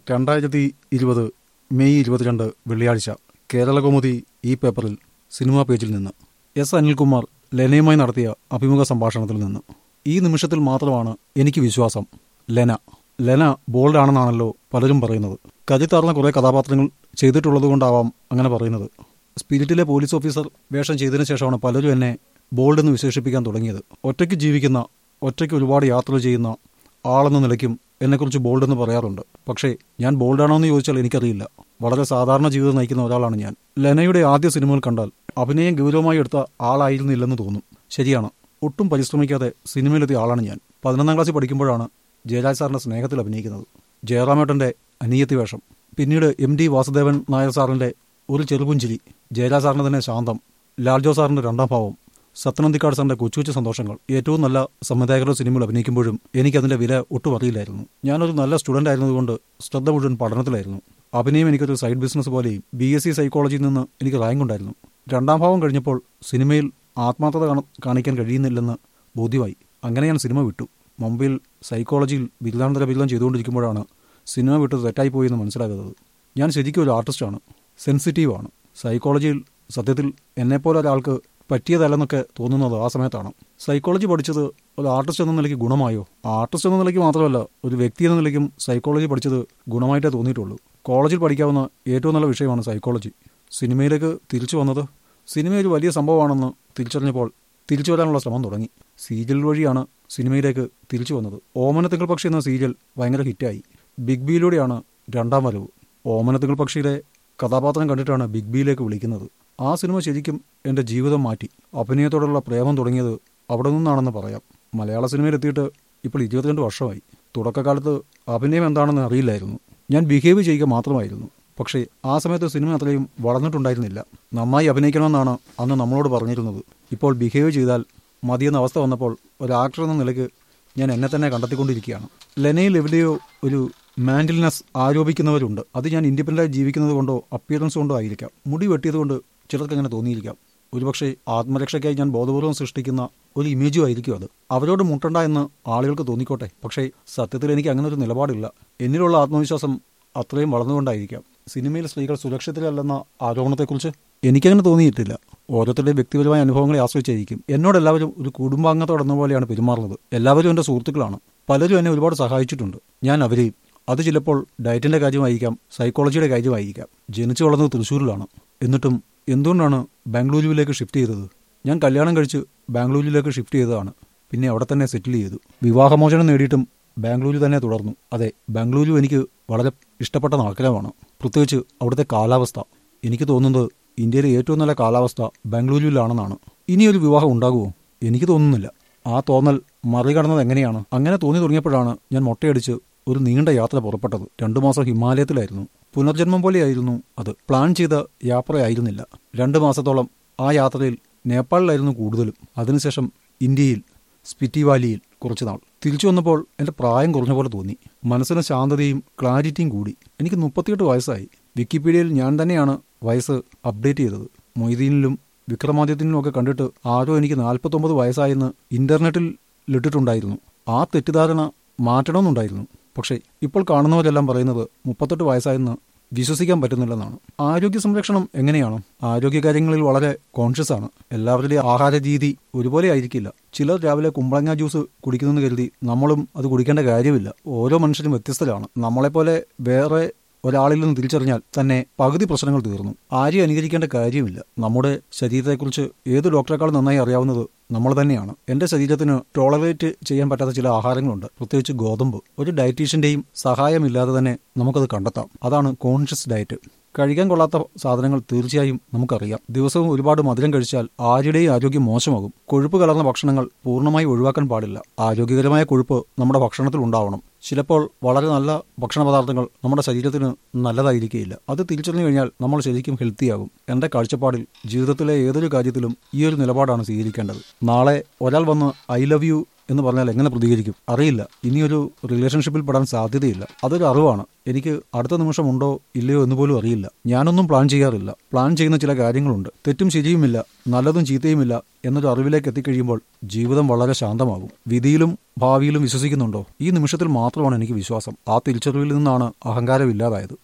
രണ്ടായിരത്തി ഇരുപത് മെയ് ഇരുപത്തിരണ്ട് വെള്ളിയാഴ്ച കേരളകൗമുദി ഈ പേപ്പറിൽ സിനിമാ പേജിൽ നിന്ന് എസ് അനിൽകുമാർ ലെനയുമായി നടത്തിയ അഭിമുഖ സംഭാഷണത്തിൽ നിന്ന് ഈ നിമിഷത്തിൽ മാത്രമാണ് എനിക്ക് വിശ്വാസം ലെന ലെന ബോൾഡാണെന്നാണല്ലോ പലരും പറയുന്നത് കരുത്താർന്ന കുറേ കഥാപാത്രങ്ങൾ ചെയ്തിട്ടുള്ളതുകൊണ്ടാവാം അങ്ങനെ പറയുന്നത് സ്പിരിറ്റിലെ പോലീസ് ഓഫീസർ വേഷം ചെയ്തതിനു ശേഷമാണ് പലരും എന്നെ ബോൾഡ് എന്ന് വിശേഷിപ്പിക്കാൻ തുടങ്ങിയത് ഒറ്റയ്ക്ക് ജീവിക്കുന്ന ഒറ്റയ്ക്ക് ഒരുപാട് യാത്ര ചെയ്യുന്ന ആളെന്ന നിലയ്ക്കും എന്നെക്കുറിച്ച് ബോൾഡ് എന്ന് പറയാറുണ്ട് പക്ഷേ ഞാൻ ബോൾഡാണോ എന്ന് ചോദിച്ചാൽ എനിക്കറിയില്ല വളരെ സാധാരണ ജീവിതം നയിക്കുന്ന ഒരാളാണ് ഞാൻ ലെനയുടെ ആദ്യ സിനിമകൾ കണ്ടാൽ അഭിനയം ഗൗരവമായി എടുത്ത ആളായിരുന്നില്ലെന്ന് തോന്നും ശരിയാണ് ഒട്ടും പരിശ്രമിക്കാതെ സിനിമയിലെത്തിയ ആളാണ് ഞാൻ പതിനൊന്നാം ക്ലാസ്സിൽ പഠിക്കുമ്പോഴാണ് ജയരാജ് സാറിന്റെ സ്നേഹത്തിൽ അഭിനയിക്കുന്നത് ജയറാമേട്ടന്റെ അനിയത്തി വേഷം പിന്നീട് എം ഡി വാസുദേവൻ നായർ സാറിന്റെ ഒരു ചെറുപുഞ്ചിരി ജയരാജ് സാറിന്റെ തന്നെ ശാന്തം ലാൽജോ സാറിന്റെ രണ്ടാം ഭാവം സത്യനന്ദിക്കാട് സാറിന്റെ കൊച്ചു കൊച്ചു സന്തോഷങ്ങൾ ഏറ്റവും നല്ല സംവിധായകരുടെ സിനിമകൾ അഭിനയിക്കുമ്പോഴും എനിക്ക് അതിന്റെ വില ഒട്ടും അറിയില്ലായിരുന്നു ഞാനൊരു നല്ല സ്റ്റുഡന്റ് ആയിരുന്നതുകൊണ്ട് ശ്രദ്ധ മുഴുവൻ പഠനത്തിലായിരുന്നു അഭിനയം എനിക്കൊരു സൈഡ് ബിസിനസ് പോലെയും ബി എസ് സി സൈക്കോളജിയിൽ നിന്ന് എനിക്ക് റാങ്ക് ഉണ്ടായിരുന്നു രണ്ടാം ഭാവം കഴിഞ്ഞപ്പോൾ സിനിമയിൽ ആത്മാർത്ഥത കാണ- കാണിക്കാൻ കഴിയുന്നില്ലെന്ന് ബോധ്യമായി അങ്ങനെ ഞാൻ സിനിമ വിട്ടു മുംബൈയിൽ സൈക്കോളജിയിൽ ബിരുദാനന്തര ബിരുദം ചെയ്തുകൊണ്ടിരിക്കുമ്പോഴാണ് സിനിമ വിട്ടത് തെറ്റായിപ്പോയി എന്ന് മനസ്സിലാകുന്നത് ഞാൻ ശരിക്കും ഒരു ആർട്ടിസ്റ്റാണ് സെൻസിറ്റീവാണ് സൈക്കോളജിയിൽ സത്യത്തിൽ എന്നെപ്പോലെ ഒരാൾക്ക് പറ്റിയതല്ലെന്നൊക്കെ തോന്നുന്നത് ആ സമയത്താണ് സൈക്കോളജി പഠിച്ചത് ഒരു ആർട്ടിസ്റ്റ് എന്ന നിലയ്ക്ക് ഗുണമായോ ആർട്ടിസ്റ്റ് എന്ന നിലയ്ക്ക് മാത്രമല്ല ഒരു വ്യക്തി എന്ന നിലയ്ക്കും സൈക്കോളജി പഠിച്ചത് ഗുണമായിട്ടേ തോന്നിയിട്ടുള്ളൂ കോളേജിൽ പഠിക്കാവുന്ന ഏറ്റവും നല്ല വിഷയമാണ് സൈക്കോളജി സിനിമയിലേക്ക് തിരിച്ചു വന്നത് സിനിമ ഒരു വലിയ സംഭവമാണെന്ന് തിരിച്ചറിഞ്ഞപ്പോൾ തിരിച്ചു വരാനുള്ള ശ്രമം തുടങ്ങി സീരിയൽ വഴിയാണ് സിനിമയിലേക്ക് തിരിച്ചു വന്നത് ഓമനത്തിങ്കൾ പക്ഷി എന്ന സീരിയൽ ഭയങ്കര ഹിറ്റായി ബിഗ് ബിയിലൂടെയാണ് രണ്ടാം വരവ് ഓമനത്തിങ്കൾ പക്ഷിയിലെ കഥാപാത്രം കണ്ടിട്ടാണ് ബിഗ് ബിയിലേക്ക് വിളിക്കുന്നത് ആ സിനിമ ശരിക്കും എൻ്റെ ജീവിതം മാറ്റി അഭിനയത്തോടുള്ള പ്രേമം തുടങ്ങിയത് അവിടെ നിന്നാണെന്ന് പറയാം മലയാള സിനിമയിലെത്തിയിട്ട് ഇപ്പോൾ ഇരുപത്തിരണ്ട് വർഷമായി തുടക്കകാലത്ത് അഭിനയം എന്താണെന്ന് അറിയില്ലായിരുന്നു ഞാൻ ബിഹേവ് ചെയ്യുക മാത്രമായിരുന്നു പക്ഷേ ആ സമയത്ത് സിനിമ അത്രയും വളർന്നിട്ടുണ്ടായിരുന്നില്ല നന്നായി അഭിനയിക്കണമെന്നാണ് അന്ന് നമ്മളോട് പറഞ്ഞിരുന്നത് ഇപ്പോൾ ബിഹേവ് ചെയ്താൽ മതിയെന്ന അവസ്ഥ വന്നപ്പോൾ ഒരു ആക്ടർ എന്ന നിലയ്ക്ക് ഞാൻ എന്നെ തന്നെ കണ്ടെത്തിക്കൊണ്ടിരിക്കുകയാണ് ലെനയിൽ എവിടെയോ ഒരു മാൻഡിൽനെസ് ആരോപിക്കുന്നവരുണ്ട് അത് ഞാൻ ഇൻഡിപെൻഡൻ്റായി ജീവിക്കുന്നത് കൊണ്ടോ അപ്പിയറൻസ് കൊണ്ടോ ആയിരിക്കാം മുടി വെട്ടിയത് കൊണ്ട് ചിലർക്ക് അങ്ങനെ തോന്നിയിരിക്കാം ഒരുപക്ഷെ ആത്മരക്ഷയ്ക്കായി ഞാൻ ബോധപൂർവ്വം സൃഷ്ടിക്കുന്ന ഒരു ഇമേജും ആയിരിക്കും അത് അവരോട് മുട്ടണ്ട എന്ന് ആളുകൾക്ക് തോന്നിക്കോട്ടെ പക്ഷേ സത്യത്തിൽ എനിക്ക് അങ്ങനെ ഒരു നിലപാടില്ല എന്നിലുള്ള ആത്മവിശ്വാസം അത്രയും വളർന്നുകൊണ്ടായിരിക്കാം സിനിമയിൽ സ്ത്രീകൾ സുരക്ഷിതരല്ലെന്ന ആരോപണത്തെക്കുറിച്ച് എനിക്കങ്ങനെ തോന്നിയിട്ടില്ല ഓരോരുത്തരുടെയും വ്യക്തിപരമായ അനുഭവങ്ങളെ ആശ്രയിച്ചായിരിക്കും എന്നോട് എല്ലാവരും ഒരു കുടുംബാംഗത്തോടെന്ന പോലെയാണ് പെരുമാറുന്നത് എല്ലാവരും എൻ്റെ സുഹൃത്തുക്കളാണ് പലരും എന്നെ ഒരുപാട് സഹായിച്ചിട്ടുണ്ട് ഞാൻ അവരെയും അത് ചിലപ്പോൾ ഡയറ്റിന്റെ കാര്യമായിരിക്കാം സൈക്കോളജിയുടെ കാര്യമായിരിക്കാം ജനിച്ചു വളർന്നത് തൃശ്ശൂരിലാണ് എന്നിട്ടും എന്തുകൊണ്ടാണ് ബാംഗ്ലൂരുവിലേക്ക് ഷിഫ്റ്റ് ചെയ്തത് ഞാൻ കല്യാണം കഴിച്ച് ബാംഗ്ലൂരിലേക്ക് ഷിഫ്റ്റ് ചെയ്തതാണ് പിന്നെ അവിടെ തന്നെ സെറ്റിൽ ചെയ്തു വിവാഹമോചനം നേടിയിട്ടും ബാംഗ്ലൂരു തന്നെ തുടർന്നു അതെ ബാംഗ്ലൂരു എനിക്ക് വളരെ ഇഷ്ടപ്പെട്ട നഗരമാണ് പ്രത്യേകിച്ച് അവിടുത്തെ കാലാവസ്ഥ എനിക്ക് തോന്നുന്നത് ഇന്ത്യയിലെ ഏറ്റവും നല്ല കാലാവസ്ഥ ബാംഗ്ലൂരുവിലാണെന്നാണ് ഇനിയൊരു വിവാഹം ഉണ്ടാകുമോ എനിക്ക് തോന്നുന്നില്ല ആ തോന്നൽ മറികടന്നത് എങ്ങനെയാണ് അങ്ങനെ തോന്നി തുടങ്ങിയപ്പോഴാണ് ഞാൻ മൊട്ടയടിച്ച് ഒരു നീണ്ട യാത്ര പുറപ്പെട്ടത് രണ്ടു മാസം ഹിമാലയത്തിലായിരുന്നു പുനർജന്മം പോലെയായിരുന്നു അത് പ്ലാൻ ചെയ്ത യാത്രയായിരുന്നില്ല രണ്ടു മാസത്തോളം ആ യാത്രയിൽ നേപ്പാളിലായിരുന്നു കൂടുതലും അതിനുശേഷം ഇന്ത്യയിൽ സ്പിറ്റി വാലിയിൽ കുറച്ചു നാൾ തിരിച്ചു വന്നപ്പോൾ എൻ്റെ പ്രായം കുറഞ്ഞ പോലെ തോന്നി മനസ്സിന് ശാന്തതയും ക്ലാരിറ്റിയും കൂടി എനിക്ക് മുപ്പത്തിയെട്ട് വയസ്സായി വിക്കിപീഡിയയിൽ ഞാൻ തന്നെയാണ് വയസ്സ് അപ്ഡേറ്റ് ചെയ്തത് മൊയ്തീനിലും വിക്രമാദിത്യനിലും ഒക്കെ കണ്ടിട്ട് ആരോ എനിക്ക് നാൽപ്പത്തൊമ്പത് വയസ്സായെന്ന് ഇന്റർനെറ്റിൽ ഇട്ടിട്ടുണ്ടായിരുന്നു ആ തെറ്റിദ്ധാരണ മാറ്റണമെന്നുണ്ടായിരുന്നു പക്ഷേ ഇപ്പോൾ കാണുന്നവരെല്ലാം പറയുന്നത് മുപ്പത്തെട്ട് വയസ്സായെന്ന് വിശ്വസിക്കാൻ പറ്റുന്നില്ലെന്നാണ് ആരോഗ്യ സംരക്ഷണം എങ്ങനെയാണ് ആരോഗ്യകാര്യങ്ങളിൽ വളരെ കോൺഷ്യസ് ആണ് എല്ലാവരുടെയും ആഹാര രീതി ഒരുപോലെ ആയിരിക്കില്ല ചിലർ രാവിലെ കുമ്പളങ്ങ ജ്യൂസ് കുടിക്കുന്നെന്ന് കരുതി നമ്മളും അത് കുടിക്കേണ്ട കാര്യമില്ല ഓരോ മനുഷ്യരും വ്യത്യസ്തരാണ് നമ്മളെപ്പോലെ വേറെ ഒരാളിൽ നിന്ന് തിരിച്ചറിഞ്ഞാൽ തന്നെ പകുതി പ്രശ്നങ്ങൾ തീർന്നു ആരെയും അനുകരിക്കേണ്ട കാര്യമില്ല നമ്മുടെ ശരീരത്തെക്കുറിച്ച് ഏത് ഡോക്ടറെക്കാളും നന്നായി അറിയാവുന്നത് നമ്മൾ തന്നെയാണ് എന്റെ ശരീരത്തിന് ടോളറേറ്റ് ചെയ്യാൻ പറ്റാത്ത ചില ആഹാരങ്ങളുണ്ട് പ്രത്യേകിച്ച് ഗോതമ്പ് ഒരു ഡയറ്റീഷ്യന്റെയും സഹായമില്ലാതെ തന്നെ നമുക്കത് കണ്ടെത്താം അതാണ് കോൺഷ്യസ് ഡയറ്റ് കഴിക്കാൻ കൊള്ളാത്ത സാധനങ്ങൾ തീർച്ചയായും നമുക്കറിയാം ദിവസവും ഒരുപാട് മധുരം കഴിച്ചാൽ ആരുടെയും ആരോഗ്യം മോശമാകും കൊഴുപ്പ് കലർന്ന ഭക്ഷണങ്ങൾ പൂർണ്ണമായി ഒഴിവാക്കാൻ പാടില്ല ആരോഗ്യകരമായ കൊഴുപ്പ് നമ്മുടെ ഭക്ഷണത്തിൽ ഉണ്ടാവണം ചിലപ്പോൾ വളരെ നല്ല ഭക്ഷണ പദാർത്ഥങ്ങൾ നമ്മുടെ ശരീരത്തിന് നല്ലതായിരിക്കുകയില്ല അത് തിരിച്ചറിഞ്ഞു കഴിഞ്ഞാൽ നമ്മൾ ശരിക്കും ഹെൽത്തിയാകും എന്റെ കാഴ്ചപ്പാടിൽ ജീവിതത്തിലെ ഏതൊരു കാര്യത്തിലും ഈ ഒരു നിലപാടാണ് സ്വീകരിക്കേണ്ടത് നാളെ ഒരാൾ വന്ന് ഐ ലവ് യു എന്ന് പറഞ്ഞാൽ എങ്ങനെ പ്രതികരിക്കും അറിയില്ല ഇനിയൊരു റിലേഷൻഷിപ്പിൽ പെടാൻ സാധ്യതയില്ല അതൊരു അറിവാണ് എനിക്ക് അടുത്ത നിമിഷം ഉണ്ടോ ഇല്ലയോ എന്ന് പോലും അറിയില്ല ഞാനൊന്നും പ്ലാൻ ചെയ്യാറില്ല പ്ലാൻ ചെയ്യുന്ന ചില കാര്യങ്ങളുണ്ട് തെറ്റും ശരിയുമില്ല നല്ലതും ചീത്തയുമില്ല എന്നൊരു അറിവിലേക്ക് എത്തിക്കഴിയുമ്പോൾ ജീവിതം വളരെ ശാന്തമാകും വിധിയിലും ഭാവിയിലും വിശ്വസിക്കുന്നുണ്ടോ ഈ നിമിഷത്തിൽ മാത്രമാണ് എനിക്ക് വിശ്വാസം ആ തിരിച്ചറിവിൽ നിന്നാണ് അഹങ്കാരം ഇല്ലാതായത്